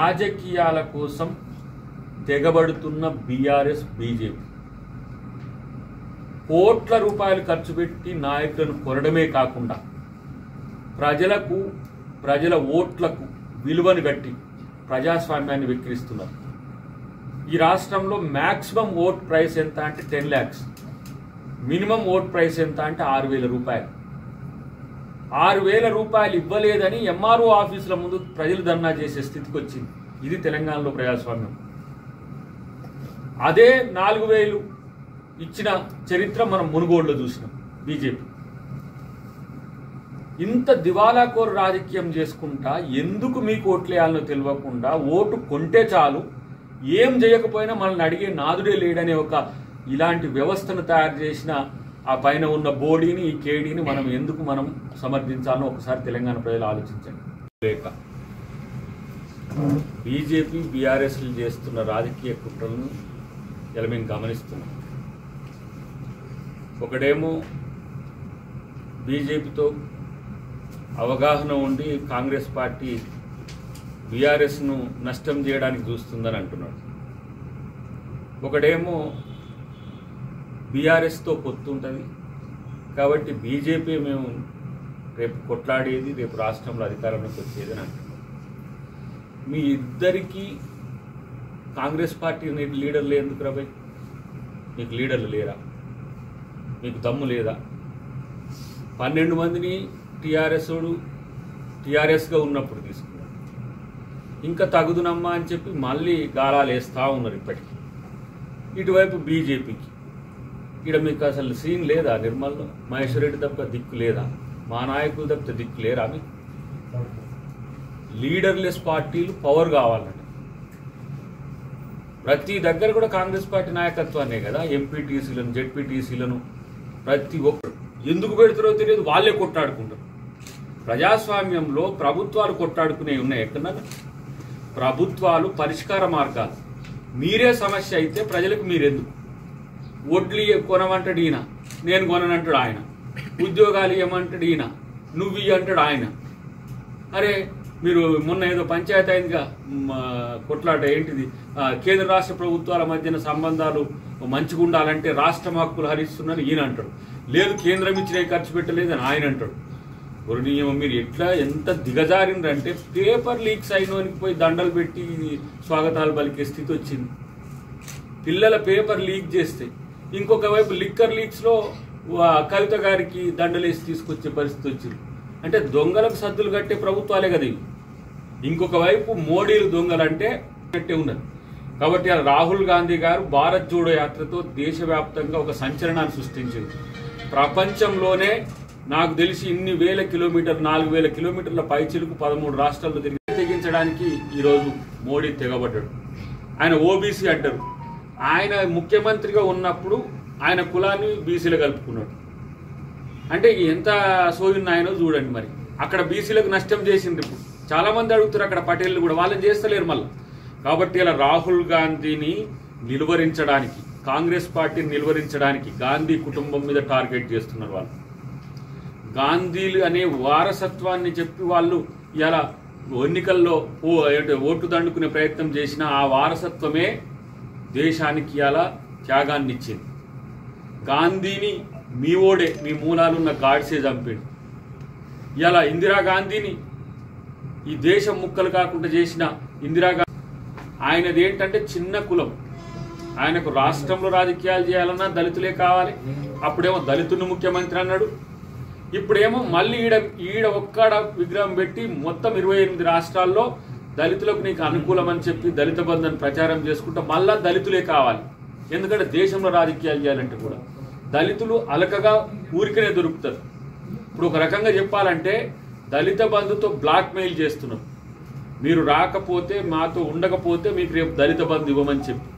రాజకీయాల కోసం తెగబడుతున్న BRS BJP కోట్ల రూపాయలు ఖర్చు పెట్టి నాయకులను కొనడమే కాకుండా ప్రజలకు ప్రజల ఓట్లకు విలువను గట్టి ప్రజాస్వామ్యాన్ని విక్రిస్తున్నారు ఈ రాష్ట్రంలో మ్యాక్సిమం ఓట్ ప్రైస్ ఎంత అంటే ten lakhs minimum vote price ఎంత అంటే ఆరు వేల రూపాయలు ఆరు వేల రూపాయలు ఇవ్వలేదని ఎంఆర్ఓ ఆఫీసుల ముందు ప్రజలు ధర్నా చేసే స్థితికి వచ్చింది ఇది తెలంగాణలో ప్రజాస్వామ్యం అదే నాలుగు వేలు ఇచ్చిన చరిత్ర మనం మునుగోడులో చూసినాం బీజేపీ ఇంత దివాలాకోరు రాజకీయం చేసుకుంటా ఎందుకు మీకు ఓట్లేయాలనో తెలియకుండా ఓటు కొంటే చాలు ఏం చేయకపోయినా మనల్ని అడిగే నాదుడే లేడనే ఒక ఇలాంటి వ్యవస్థను తయారు చేసిన ఆ పైన ఉన్న బోడీని ఈ కేడీని మనం ఎందుకు మనం సమర్థించాలో ఒకసారి తెలంగాణ ప్రజలు ఆలోచించండి లేక బీజేపీ బీఆర్ఎస్లు చేస్తున్న రాజకీయ కుట్రలను ఇలా మేము గమనిస్తున్నాం ఒకడేమో బీజేపీతో అవగాహన ఉండి కాంగ్రెస్ పార్టీ బీఆర్ఎస్ను నష్టం చేయడానికి చూస్తుందని అంటున్నాడు ఒకడేమో బీఆర్ఎస్తో పొత్తుంటుంది కాబట్టి బీజేపీ మేము రేపు కొట్లాడేది రేపు రాష్ట్రంలో అధికారంలోకి వచ్చేది అని అంటున్నాడు మీ ఇద్దరికీ కాంగ్రెస్ పార్టీ లీడర్లు ఎందుకు రాబాయ్ మీకు లీడర్లు లేరా మీకు దమ్ము లేదా పన్నెండు మందిని టీఆర్ఎస్ టీఆర్ఎస్గా ఉన్నప్పుడు తీసుకున్నారు ఇంకా తగుదునమ్మా అని చెప్పి మళ్ళీ గాలాలు వేస్తూ ఉన్నారు ఇప్పటికీ ఇటువైపు బీజేపీకి ఇక్కడ మీకు అసలు సీన్ లేదా నిర్మల్లో మహేశ్వర్ రెడ్డి తప్ప దిక్కు లేదా మా నాయకులు తప్పితే దిక్కు లేరా మీకు లీడర్లెస్ పార్టీలు పవర్ కావాలంట ప్రతి దగ్గర కూడా కాంగ్రెస్ పార్టీ నాయకత్వాన్నే కదా ఎంపీటీసీలను జెడ్పీటీసీలను ప్రతి ఒక్కరు ఎందుకు పెడతారో తెలియదు వాళ్ళే కొట్టాడుకుంటారు ప్రజాస్వామ్యంలో ప్రభుత్వాలు కొట్టాడుకునే ఉన్నాయి ఎక్కడన్నా ప్రభుత్వాలు పరిష్కార మార్గాలు మీరే సమస్య అయితే ప్రజలకు మీరెందుకు వడ్లు కొనమంటాడు ఈయన నేను కొననంటాడు ఆయన ఉద్యోగాలు ఇవ్వమంటాడు ఈయన నువ్వు ఇయ్యి అంటాడు ఆయన అరే మీరు మొన్న ఏదో పంచాయతీ అయిందిగా మ, కొట్లాట ఏంటిది ఆ, కేంద్ర రాష్ట్ర ప్రభుత్వాల మధ్యన సంబంధాలు మంచిగా ఉండాలంటే రాష్ట్ర హక్కులు హరిస్తున్నారు ఈయన అంటాడు లేదు కేంద్రం ఇచ్చినవి ఖర్చు పెట్టలేదని ఆయన అంటాడు గురునీయం మీరు ఎట్లా ఎంత దిగజారిండ్రంటే పేపర్ లీక్స్ అయినోనికి పోయి దండలు పెట్టి స్వాగతాలు పలికే స్థితి వచ్చింది పిల్లల పేపర్ లీక్ చేస్తే ఇంకొక వైపు లిక్కర్ లీక్స్ లో వా- కవిత గారికి దండలేసి తీసుకొచ్చే పరిస్థితి వచ్చింది అంటే దొంగలకు సద్దులు కట్టే ప్రభుత్వాలే కదా ఇవి ఇంకొక వైపు మోడీలు దొంగలంటే కట్టే ఉన్నది కాబట్టి ఆ రాహుల్ గాంధీ గారు భారత్ జోడో యాత్రతో దేశవ్యాప్తంగా ఒక సంచలనాన్ని సృష్టించింది ప్రపంచంలోనే నాకు తెలిసి ఇన్ని వేల కిలోమీటర్ నాలుగు వేల కిలోమీటర్ల పైచిలుకు పదమూడు రాష్ట్రాల్లో తిరిగి తెగించడానికి ఈరోజు మోడీ తెగబడ్డాడు ఆయన ఓబీసీ అంటారు ఆయన ముఖ్యమంత్రిగా ఉన్నప్పుడు ఆయన కులాన్ని బీసీలో కలుపుకున్నాడు అంటే ఎంత సోయున్న ఆయనో చూడండి మరి అక్కడ బీసీలకు నష్టం చేసింది ఇప్పుడు చాలా మంది అడుగుతారు అక్కడ పటేళ్ళు కూడా వాళ్ళని చేస్తలేరు మళ్ళీ కాబట్టి ఇలా రాహుల్ గాంధీని నిలువరించడానికి కాంగ్రెస్ పార్టీని నిలువరించడానికి గాంధీ కుటుంబం మీద టార్గెట్ చేస్తున్నారు వాళ్ళు గాంధీలు అనే వారసత్వాన్ని చెప్పి వాళ్ళు ఇలా ఎన్నికల్లో ఓ ఏంటి ఓటు దండుకునే ప్రయత్నం చేసిన ఆ వారసత్వమే దేశానికి ఇలా త్యాగాన్ని ఇచ్చింది గాంధీని మీ ఓడే మీ మూలాలున్న గాడ్సే చంపాడు ఇలా ఇందిరాగాంధీని ఈ దేశం ముక్కలు కాకుండా చేసిన ఇందిరాగాంధీ ఆయనది ఏంటంటే చిన్న కులం ఆయనకు రాష్ట్రంలో రాజకీయాలు చేయాలన్నా దళితులే కావాలి అప్పుడేమో దళితుని ముఖ్యమంత్రి అన్నాడు ఇప్పుడేమో మళ్ళీ ఈడ ఈడ ఒక్కడ విగ్రహం పెట్టి మొత్తం ఇరవై ఎనిమిది రాష్ట్రాల్లో దళితులకు నీకు అనుకూలం అని చెప్పి దళిత బంధన్ ప్రచారం చేసుకుంటా మళ్ళా దళితులే కావాలి ఎందుకంటే దేశంలో రాజకీయాలు చేయాలంటే కూడా దళితులు అలకగా ఊరికనే దొరుకుతారు ఇప్పుడు ఒక రకంగా చెప్పాలంటే దళిత బంధుతో బ్లాక్ మెయిల్ చేస్తున్నాం మీరు రాకపోతే మాతో ఉండకపోతే మీకు రేపు దళిత బంధు ఇవ్వమని చెప్పి